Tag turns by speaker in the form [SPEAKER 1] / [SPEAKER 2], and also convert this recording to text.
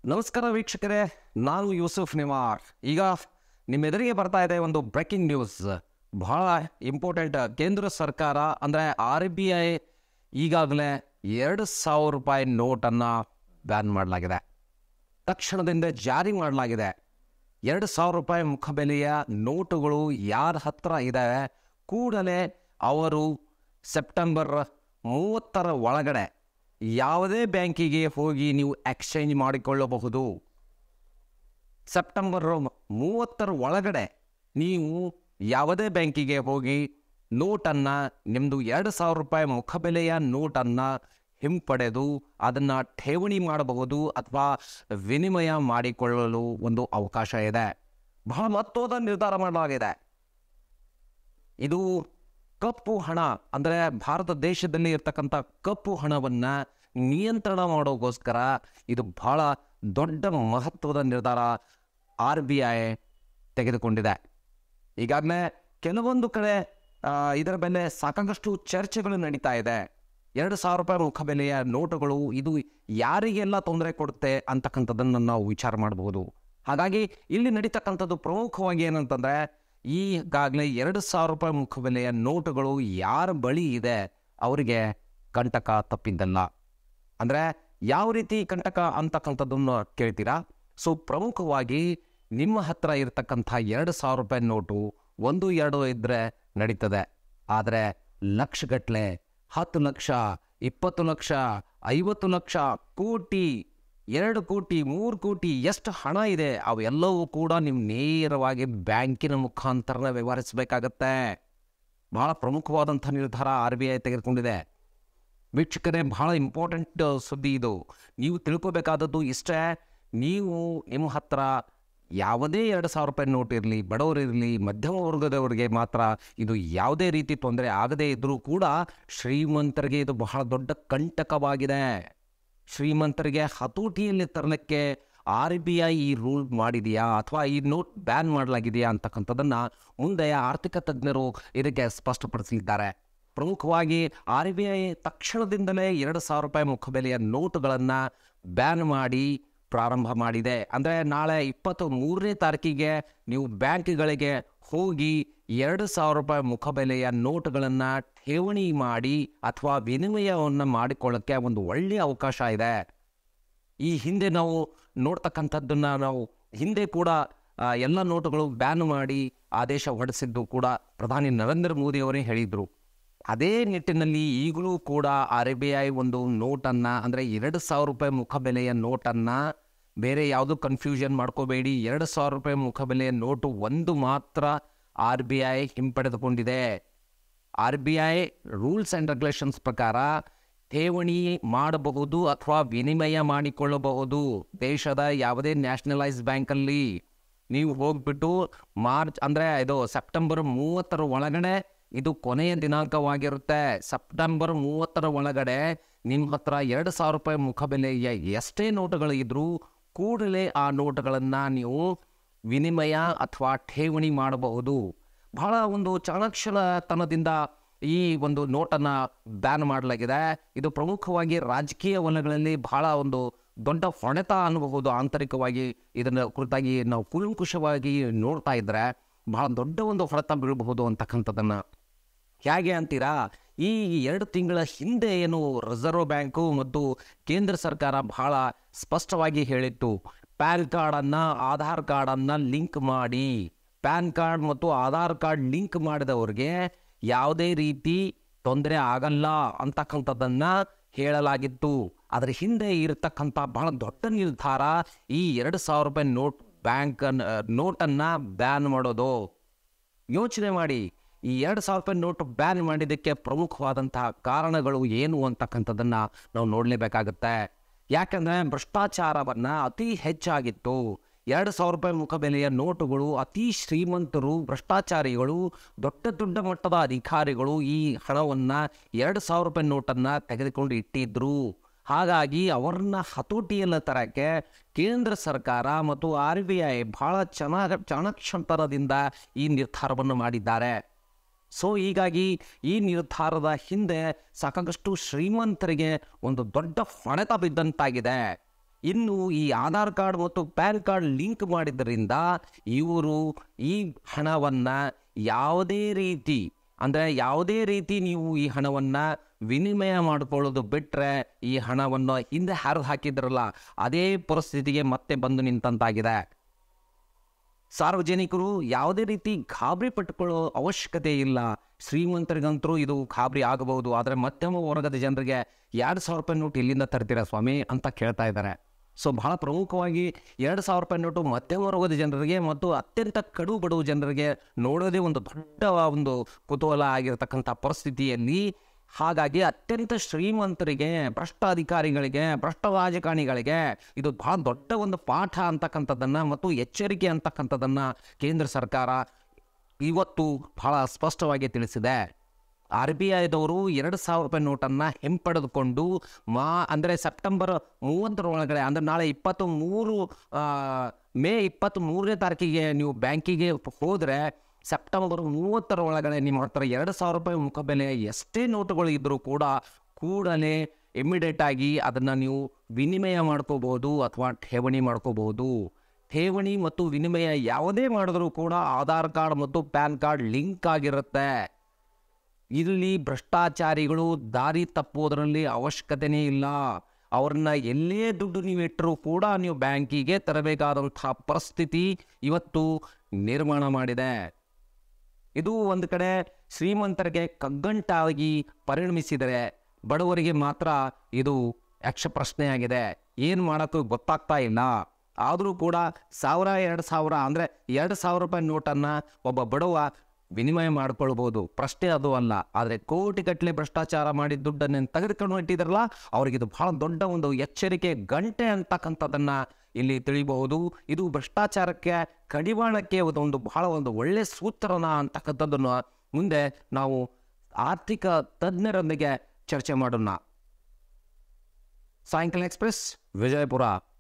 [SPEAKER 1] ನಮಸ್ಕಾರ ವೀಕ್ಷಕರೇ ನಾನು ಯೂಸುಫ್ ನಿವಾರ್ ಈಗ ನಿಮ್ಮ ಎದುರಿಗೆ ಬರ್ತಾ ಇದೆ ಒಂದು ಬ್ರೇಕಿಂಗ್ ನ್ಯೂಸ್ ಬಹಳ ಇಂಪಾರ್ಟೆಂಟ್ ಕೇಂದ್ರ ಸರ್ಕಾರ ಅಂದರೆ ಆರ್ ಬಿ ಐ ಈಗಾಗಲೇ ಎರಡು ಸಾವಿರ ರೂಪಾಯಿ ನೋಟನ್ನು ಬ್ಯಾನ್ ಮಾಡಲಾಗಿದೆ ತಕ್ಷಣದಿಂದ ಜಾರಿ ಮಾಡಲಾಗಿದೆ ಎರಡು ಸಾವಿರ ರೂಪಾಯಿ ಮುಖಬೆಲೆಯ ನೋಟುಗಳು ಯಾರ ಹತ್ರ ಇದೆ ಕೂಡಲೇ ಅವರು ಸೆಪ್ಟೆಂಬರ್ ಮೂವತ್ತರ ಒಳಗಡೆ ಯಾವುದೇ ಬ್ಯಾಂಕಿಗೆ ಹೋಗಿ ನೀವು ಎಕ್ಸ್ಚೇಂಜ್ ಮಾಡಿಕೊಳ್ಳಬಹುದು ಸೆಪ್ಟೆಂಬರ್ ಮೂವತ್ತರ ಒಳಗಡೆ ನೀವು ಯಾವುದೇ ಬ್ಯಾಂಕಿಗೆ ಹೋಗಿ ನೋಟನ್ನು ನಿಮ್ಮದು ಎರಡು ಸಾವಿರ ರೂಪಾಯಿ ಮುಖಬೆಲೆಯ ನೋಟನ್ನು ಹಿಂಪಡೆದು ಅದನ್ನು ಠೇವಣಿ ಮಾಡಬಹುದು ಅಥವಾ ವಿನಿಮಯ ಮಾಡಿಕೊಳ್ಳಲು ಒಂದು ಅವಕಾಶ ಇದೆ ಬಹಳ ಮಹತ್ವದ ನಿರ್ಧಾರ ಮಾಡಲಾಗಿದೆ ಇದು ಕಪ್ಪು ಹಣ ಅಂದರೆ ಭಾರತ ದೇಶದಲ್ಲಿ ಇರ್ತಕ್ಕಂಥ ಕಪ್ಪು ಹಣವನ್ನು ನಿಯಂತ್ರಣ ಮಾಡೋಕ್ಕೋಸ್ಕರ ಇದು ಬಹಳ ದೊಡ್ಡ ಮಹತ್ವದ ನಿರ್ಧಾರ ಆರ್ ಬಿ ಐ ತೆಗೆದುಕೊಂಡಿದೆ ಈಗಾಗಲೇ ಕೆಲವೊಂದು ಕಡೆ ಆ, ಇದರ ಮೇಲೆ ಸಾಕಷ್ಟು ಚರ್ಚೆಗಳು ನಡೀತಾ ಇದೆ ಎರಡು ಸಾವಿರ ರೂಪಾಯಿ ಮುಖಬೆಲೆಯ ನೋಟುಗಳು ಇದು ಯಾರಿಗೆಲ್ಲ ತೊಂದರೆ ಕೊಡುತ್ತೆ ಅಂತಕ್ಕಂಥದ್ದನ್ನು ನಾವು ವಿಚಾರ ಮಾಡಬಹುದು ಹಾಗಾಗಿ ಇಲ್ಲಿ ನಡೀತಕ್ಕಂಥದ್ದು ಪ್ರಮುಖವಾಗಿ ಏನಂತಂದರೆ ಈಗಾಗಲೇ ಎರಡು ಸಾವಿರ ರೂಪಾಯಿ ಮುಖಬೆಲೆಯ ನೋಟುಗಳು ಯಾರ ಬಳಿ ಇದೆ ಅವರಿಗೆ ಕಂಟಕ ತಪ್ಪಿದ್ದಲ್ಲ ಅಂದರೆ ಯಾವ ರೀತಿ ಕಂಟಕ ಅಂತಕ್ಕಂಥದ್ದನ್ನು ಕೇಳ್ತೀರಾ ಸೊ ಪ್ರಮುಖವಾಗಿ ನಿಮ್ಮ ಹತ್ರ ಇರತಕ್ಕಂಥ ಎರಡು ಸಾವಿರ ರೂಪಾಯಿ ನೋಟು ಒಂದು ಎರಡು ಇದ್ದರೆ ನಡೀತದೆ ಆದರೆ ಲಕ್ಷಗಟ್ಟಲೆ ಹತ್ತು ಲಕ್ಷ ಇಪ್ಪತ್ತು ಲಕ್ಷ ಐವತ್ತು ಲಕ್ಷ ಕೋಟಿ ಎರಡು ಕೋಟಿ ಮೂರು ಕೋಟಿ ಎಷ್ಟು ಹಣ ಇದೆ ಅವೆಲ್ಲವೂ ಕೂಡ ನೀವು ನೇರವಾಗಿ ಬ್ಯಾಂಕಿನ ಮುಖಾಂತರನೇ ವ್ಯವಹರಿಸಬೇಕಾಗತ್ತೆ ಬಹಳ ಪ್ರಮುಖವಾದಂಥ ನಿರ್ಧಾರ ಆರ್ ಬಿ ಐ ತೆಗೆದುಕೊಂಡಿದೆ ವೀಕ್ಷಕರೇ ಬಹಳ ಇಂಪಾರ್ಟೆಂಟ್ ಸುದ್ದಿ ಇದು ನೀವು ತಿಳ್ಕೊಬೇಕಾದದ್ದು ಇಷ್ಟೇ ನೀವು ನಿಮ್ಮ ಹತ್ರ ಯಾವುದೇ ಎರಡು ಸಾವಿರ ರೂಪಾಯಿ ನೋಟ್ ಇರಲಿ ಬಡವರಿರಲಿ ಮಧ್ಯಮ ವರ್ಗದವರಿಗೆ ಮಾತ್ರ ಇದು ಯಾವುದೇ ರೀತಿ ತೊಂದರೆ ಆಗದೇ ಇದ್ದರೂ ಕೂಡ ಶ್ರೀಮಂತರಿಗೆ ಇದು ಬಹಳ ದೊಡ್ಡ ಕಂಟಕವಾಗಿದೆ ಶ್ರೀಮಂತರಿಗೆ ಹತೋಟಿಯಲ್ಲಿ ತರಲಿಕ್ಕೆ ಆರ್ ಬಿ ಐ ಈ ರೂಲ್ ಮಾಡಿದೆಯಾ ಅಥವಾ ಈ ನೋಟ್ ಬ್ಯಾನ್ ಮಾಡಲಾಗಿದೆಯಾ ಅಂತಕ್ಕಂಥದ್ದನ್ನು ಮುಂದೆ ಆರ್ಥಿಕ ತಜ್ಞರು ಇದಕ್ಕೆ ಸ್ಪಷ್ಟಪಡಿಸಲಿದ್ದಾರೆ ಪ್ರಮುಖವಾಗಿ ಆರ್ ಬಿ ಐ ತಕ್ಷಣದಿಂದಲೇ ಎರಡು ಸಾವಿರ ರೂಪಾಯಿ ಮುಖಬೆಲೆಯ ನೋಟುಗಳನ್ನು ಬ್ಯಾನ್ ಮಾಡಿ ಪ್ರಾರಂಭ ಮಾಡಿದೆ ಅಂದರೆ ನಾಳೆ ಇಪ್ಪತ್ತು ಮೂರನೇ ತಾರೀಕಿಗೆ ನೀವು ಬ್ಯಾಂಕ್ಗಳಿಗೆ ಹೋಗಿ ಎರಡು ಸಾವಿರ ರೂಪಾಯಿ ಮುಖಬೆಲೆಯ ನೋಟುಗಳನ್ನು ಠೇವಣಿ ಮಾಡಿ ಅಥವಾ ವಿನಿಮಯವನ್ನು ಮಾಡಿಕೊಳ್ಳೋಕ್ಕೆ ಒಂದು ಒಳ್ಳೆಯ ಅವಕಾಶ ಇದೆ ಈ ಹಿಂದೆ ನಾವು ನೋಡ್ತಕ್ಕಂಥದ್ದನ್ನು ನಾವು ಹಿಂದೆ ಕೂಡ ಆ, ಎಲ್ಲ ನೋಟುಗಳು ಬ್ಯಾನ್ ಮಾಡಿ ಆದೇಶ ಹೊರಡಿಸಿದ್ದು ಕೂಡ ಪ್ರಧಾನಿ ನರೇಂದ್ರ ಮೋದಿ ಅವರೇ ಹೇಳಿದರು ಅದೇ ನಿಟ್ಟಿನಲ್ಲಿ ಈಗಲೂ ಕೂಡ ಆರ್ ಬಿ ಐ ಒಂದು ನೋಟನ್ನು ಅಂದರೆ ಎರಡು ಸಾವಿರ ರೂಪಾಯಿ ಮುಖಬೆಲೆಯ ನೋಟನ್ನು ಬೇರೆ ಯಾವುದೂ ಕನ್ಫ್ಯೂಷನ್ ಮಾಡ್ಕೋಬೇಡಿ ಎರಡು ಸಾವಿರ ರೂಪಾಯಿ ಮುಖಬೆಲೆಯ ನೋಟು ಒಂದು ಮಾತ್ರ ಆರ್ ಬಿ ಐ ಹಿಂಪಡೆದುಕೊಂಡಿದೆ R B I rules and regulations ಪ್ರಕಾರ ಠೇವಣಿ ಮಾಡಬಹುದು ಅಥವಾ ವಿನಿಮಯ ಮಾಡಿಕೊಳ್ಳಬಹುದು ದೇಶದ ಯಾವುದೇ ನ್ಯಾಷನಲೈಸ್ ಬ್ಯಾಂಕಲ್ಲಿ ನೀವು ಹೋಗ್ಬಿಟ್ಟು ಮಾರ್ಚ್ ಅಂದರೆ ಇದು ಸೆಪ್ಟೆಂಬರ್ ಮೂವತ್ತರ ಒಳಗಡೆ ಇದು ಕೊನೆಯ ದಿನಾಂಕವಾಗಿರುತ್ತೆ ಸೆಪ್ಟೆಂಬರ್ ಮೂವತ್ತರ ಒಳಗಡೆ ನಿಮ್ಮ ಹತ್ರ ಎರಡು ಸಾವಿರ ರೂಪಾಯಿ ಮುಖಬೆಲೆಯ ಎಷ್ಟೇ ನೋಟುಗಳು ಇದ್ರೂ ಕೂಡಲೇ ಆ ನೋಟುಗಳನ್ನು ನೀವು ವಿನಿಮಯ ಅಥವಾ ಠೇವಣಿ ಮಾಡಬಹುದು ಬಹಳ ಒಂದು ಚಾಣಕ್ಷತನದಿಂದ ಈ ಒಂದು ನೋಟನ್ನು ಬ್ಯಾನ್ ಮಾಡಲಾಗಿದೆ ಇದು ಪ್ರಮುಖವಾಗಿ ರಾಜಕೀಯ ವಲಯಗಳಲ್ಲಿ ಬಹಳ ಒಂದು ದೊಡ್ಡ ಹೊಡೆತ ಅನ್ನಬಹುದು ಆಂತರಿಕವಾಗಿ ಇದನ್ನು ಕುರಿತಾಗಿ ನಾವು ಕೂಲಂಕುಷವಾಗಿ ನೋಡ್ತಾ ಇದ್ದರೆ ಬಹಳ ದೊಡ್ಡ ಒಂದು ಹೊಡೆತ ಬೀಳಬಹುದು ಅಂತಕ್ಕಂಥದ್ದನ್ನು ಹೇಗೆ ಅಂತೀರಾ ಈ ಎರಡು ತಿಂಗಳ ಹಿಂದೆ ಏನು ರಿಸರ್ವ್ ಬ್ಯಾಂಕು ಮತ್ತು ಕೇಂದ್ರ ಸರ್ಕಾರ ಬಹಳ ಸ್ಪಷ್ಟವಾಗಿ ಹೇಳಿತ್ತು ಪ್ಯಾನ್ ಕಾರ್ಡನ್ನು ಆಧಾರ್ ಕಾರ್ಡನ್ನು ಲಿಂಕ್ ಮಾಡಿ ಪ್ಯಾನ್ ಕಾರ್ಡ್ ಮತ್ತು ಆಧಾರ್ ಕಾರ್ಡ್ ಲಿಂಕ್ ಮಾಡಿದವ್ರಿಗೆ ಯಾವುದೇ ರೀತಿ ತೊಂದರೆ ಆಗಲ್ಲ ಅಂತಕ್ಕಂಥದ್ದನ್ನು ಹೇಳಲಾಗಿತ್ತು ಅದರ ಹಿಂದೆ ಇರತಕ್ಕಂಥ ಬಹಳ ದೊಡ್ಡ ನಿರ್ಧಾರ ಈ ಎರಡು ಸಾವಿರ ರೂಪಾಯಿ ನೋಟ್ ಬ್ಯಾಂಕ್ ನೋಟನ್ನು ಬ್ಯಾನ್ ಮಾಡೋದು ಯೋಚನೆ ಮಾಡಿ ಈ ಎರಡು ಸಾವಿರ ರೂಪಾಯಿ ನೋಟು ಬ್ಯಾನ್ ಮಾಡಿದ್ದಕ್ಕೆ ಪ್ರಮುಖವಾದಂತಹ ಕಾರಣಗಳು ಏನು ಅಂತಕ್ಕಂಥದ್ದನ್ನು ನಾವು ನೋಡಲೇಬೇಕಾಗತ್ತೆ ಯಾಕಂದರೆ ಭ್ರಷ್ಟಾಚಾರವನ್ನು ಅತಿ ಹೆಚ್ಚಾಗಿತ್ತು ಎರಡು ಸಾವಿರ ರೂಪಾಯಿ ಮುಖಬೆಲೆಯ ನೋಟುಗಳು ಅತಿ ಶ್ರೀಮಂತರು ಭ್ರಷ್ಟಾಚಾರಿಗಳು ದೊಡ್ಡ ದೊಡ್ಡ ಮಟ್ಟದ ಅಧಿಕಾರಿಗಳು ಈ ಹಣವನ್ನು ಎರಡು ಸಾವಿರ ರೂಪಾಯಿ ನೋಟನ್ನು ತೆಗೆದುಕೊಂಡು ಇಟ್ಟಿದ್ರು ಹಾಗಾಗಿ ಅವರನ್ನ ಹತೋಟಿಯಲ್ಲಿ ತರಕ್ಕೆ ಕೇಂದ್ರ ಸರ್ಕಾರ ಮತ್ತು ಆರ್ ಬಿ ಐ ಬಹಳ ಚೆನ್ನಾಗ ಚಾಣಕ್ಷತನದಿಂದ ಈ ನಿರ್ಧಾರವನ್ನು ಮಾಡಿದ್ದಾರೆ ಸೊ ಹೀಗಾಗಿ ಈ ನಿರ್ಧಾರದ ಹಿಂದೆ ಸಾಕಷ್ಟು ಶ್ರೀಮಂತರಿಗೆ ಒಂದು ದೊಡ್ಡ ಹೊಡೆತ ಬಿದ್ದಂತಾಗಿದೆ ಇನ್ನು ಈ ಆಧಾರ್ ಕಾರ್ಡ್ ಮತ್ತು ಪ್ಯಾನ್ ಕಾರ್ಡ್ ಲಿಂಕ್ ಮಾಡಿದ್ದರಿಂದ ಇವರು ಈ ಹಣವನ್ನು ಯಾವುದೇ ರೀತಿ ಅಂದರೆ ಯಾವುದೇ ರೀತಿ ನೀವು ಈ ಹಣವನ್ನು ವಿನಿಮಯ ಮಾಡಿಕೊಳ್ಳೋದು ಬಿಟ್ಟರೆ ಈ ಹಣವನ್ನು ಹಿಂದೆ ಹರಿದು ಹಾಕಿದ್ರಲ್ಲ ಅದೇ ಪರಿಸ್ಥಿತಿಗೆ ಮತ್ತೆ ಬಂದು ನಿಂತಂತಾಗಿದೆ ಸಾರ್ವಜನಿಕರು ಯಾವುದೇ ರೀತಿ ಗಾಬರಿ ಪಟ್ಟುಕೊಳ್ಳೋ ಅವಶ್ಯಕತೆ ಇಲ್ಲ ಶ್ರೀಮಂತರಿಗಂತರೂ ಇದು ಗಾಬರಿ ಆಗಬಹುದು ಆದರೆ ಮಧ್ಯಮ ವರ್ಗದ ಜನರಿಗೆ ಎರಡು ಸಾವಿರ ರೂಪಾಯಿ ನೋಟ್ ಎಲ್ಲಿಂದ ತರ್ತೀರಾ ಸ್ವಾಮಿ ಅಂತ ಕೇಳ್ತಾ ಇದ್ದಾರೆ ಸೊ ಬಹಳ ಪ್ರಮುಖವಾಗಿ ಎರಡು ಸಾವಿರ ರೂಪಾಯಿ ನೋಟು ಮಧ್ಯಮ ವರ್ಗದ ಜನರಿಗೆ ಮತ್ತು ಅತ್ಯಂತ ಕಡು ಬಡವ ಜನರಿಗೆ ನೋಡೋದೇ ಒಂದು ದೊಡ್ಡ ಒಂದು ಕುತೂಹಲ ಆಗಿರತಕ್ಕಂಥ ಪರಿಸ್ಥಿತಿಯಲ್ಲಿ ಹಾಗಾಗಿ ಅತ್ಯಂತ ಶ್ರೀಮಂತರಿಗೆ ಭ್ರಷ್ಟ ಅಧಿಕಾರಿಗಳಿಗೆ ಭ್ರಷ್ಟ ರಾಜಕಾರಣಿಗಳಿಗೆ ಇದು ಬಹಳ ದೊಡ್ಡ ಒಂದು ಪಾಠ ಅಂತಕ್ಕಂಥದ್ದನ್ನು ಮತ್ತು ಎಚ್ಚರಿಕೆ ಅಂತಕ್ಕಂಥದ್ದನ್ನು ಕೇಂದ್ರ ಸರ್ಕಾರ ಇವತ್ತು ಬಹಳ ಸ್ಪಷ್ಟವಾಗಿ ತಿಳಿಸಿದೆ ಆರ್ ಬಿ ಐದವರು ಎರಡು ಸಾವಿರ ರೂಪಾಯಿ ನೋಟನ್ನು ಹಿಂಪಡೆದುಕೊಂಡು ಮಾ ಅಂದರೆ ಸೆಪ್ಟೆಂಬರ್ ಮೂವತ್ತರ ಒಳಗಡೆ ಅಂದರೆ ನಾಳೆ ಇಪ್ಪತ್ತು ಮೂರು ಆ, ಮೇ ಇಪ್ಪತ್ತ್ ಮೂರನೇ ತಾರೀಕಿಗೆ ನೀವು ಬ್ಯಾಂಕಿಗೆ ಹೋದರೆ ಸೆಪ್ಟೆಂಬರ್ ಮೂವತ್ತರ ಒಳಗಡೆ ನಿಮ್ಮ ಹತ್ರ ಎರಡು ಸಾವಿರ ರೂಪಾಯಿ ಮುಖಬೆಲೆ ಎಷ್ಟೇ ನೋಟುಗಳು ಇದ್ದರೂ ಕೂಡ ಕೂಡಲೇ ಇಮಿಡಿಯೇಟ್ ಆಗಿ ಅದನ್ನು ನೀವು ವಿನಿಮಯ ಮಾಡ್ಕೋಬಹುದು ಅಥವಾ ಠೇವಣಿ ಮಾಡ್ಕೋಬಹುದು ಠೇವಣಿ ಮತ್ತು ವಿನಿಮಯ ಯಾವುದೇ ಮಾಡಿದ್ರೂ ಕೂಡ ಆಧಾರ್ ಕಾರ್ಡ್ ಮತ್ತು ಪ್ಯಾನ್ ಕಾರ್ಡ್ ಲಿಂಕ್ ಆಗಿರುತ್ತೆ ಇಲ್ಲಿ ಭ್ರಷ್ಟಾಚಾರಿಗಳು ದಾರಿ ತಪ್ಪುವುದರಲ್ಲಿ ಅವಶ್ಯಕತೆನೇ ಇಲ್ಲ ಅವ್ರನ್ನ ಎಲ್ಲೇ ದುಡ್ಡು ನೀವು ಇಟ್ಟರೂ ಕೂಡ ನೀವು ಬ್ಯಾಂಕಿಗೆ ತರಬೇಕಾದಂಥ ಪರಿಸ್ಥಿತಿ ಇವತ್ತು ನಿರ್ಮಾಣ ಮಾಡಿದೆ ಇದು ಒಂದು ಕಡೆ ಶ್ರೀಮಂತರಿಗೆ ಕಗ್ಗಂಟಾಗಿ ಪರಿಣಮಿಸಿದರೆ ಬಡವರಿಗೆ ಮಾತ್ರ ಇದು ಯಕ್ಷ ಪ್ರಶ್ನೆಯಾಗಿದೆ ಏನು ಮಾಡೋಕ್ಕೂ ಗೊತ್ತಾಗ್ತಾ ಇಲ್ಲ ಆದರೂ ಕೂಡ ಸಾವಿರ ಎರಡು ಸಾವಿರ ಅಂದರೆ ಎರಡು ಸಾವಿರ ರೂಪಾಯಿ ನೋಟನ್ನು ಒಬ್ಬ ಬಡವ ವಿನಿಮಯ ಮಾಡ್ಕೊಳ್ಬೋದು ಪ್ರಶ್ನೆ ಅದು ಅಲ್ಲ ಆದರೆ ಕೋಟಿಗಟ್ಟಲೆ ಭ್ರಷ್ಟಾಚಾರ ಮಾಡಿ ದುಡ್ಡನ್ನು ತೆಗೆದುಕೊಂಡು ಇಟ್ಟಿದ್ರಲ್ಲ ಅವ್ರಿಗೆ ಇದು ಬಹಳ ದೊಡ್ಡ ಒಂದು ಎಚ್ಚರಿಕೆ ಗಂಟೆ ಅಂತಕ್ಕಂಥದ್ದನ್ನು ಇಲ್ಲಿ ತಿಳಿಬಹುದು ಇದು ಭ್ರಷ್ಟಾಚಾರಕ್ಕೆ ಕಡಿವಾಣಕ್ಕೆ ಒಂದು ಬಹಳ ಒಂದು ಒಳ್ಳೆ ಸೂತ್ರನ ಅಂತಕ್ಕಂಥದ್ದನ್ನು ಮುಂದೆ ನಾವು ಆರ್ಥಿಕ ತಜ್ಞರೊಂದಿಗೆ ಚರ್ಚೆ ಮಾಡೋಣ ಸಾಯಂಕಾಲ ಎಕ್ಸ್ಪ್ರೆಸ್ ವಿಜಯಪುರ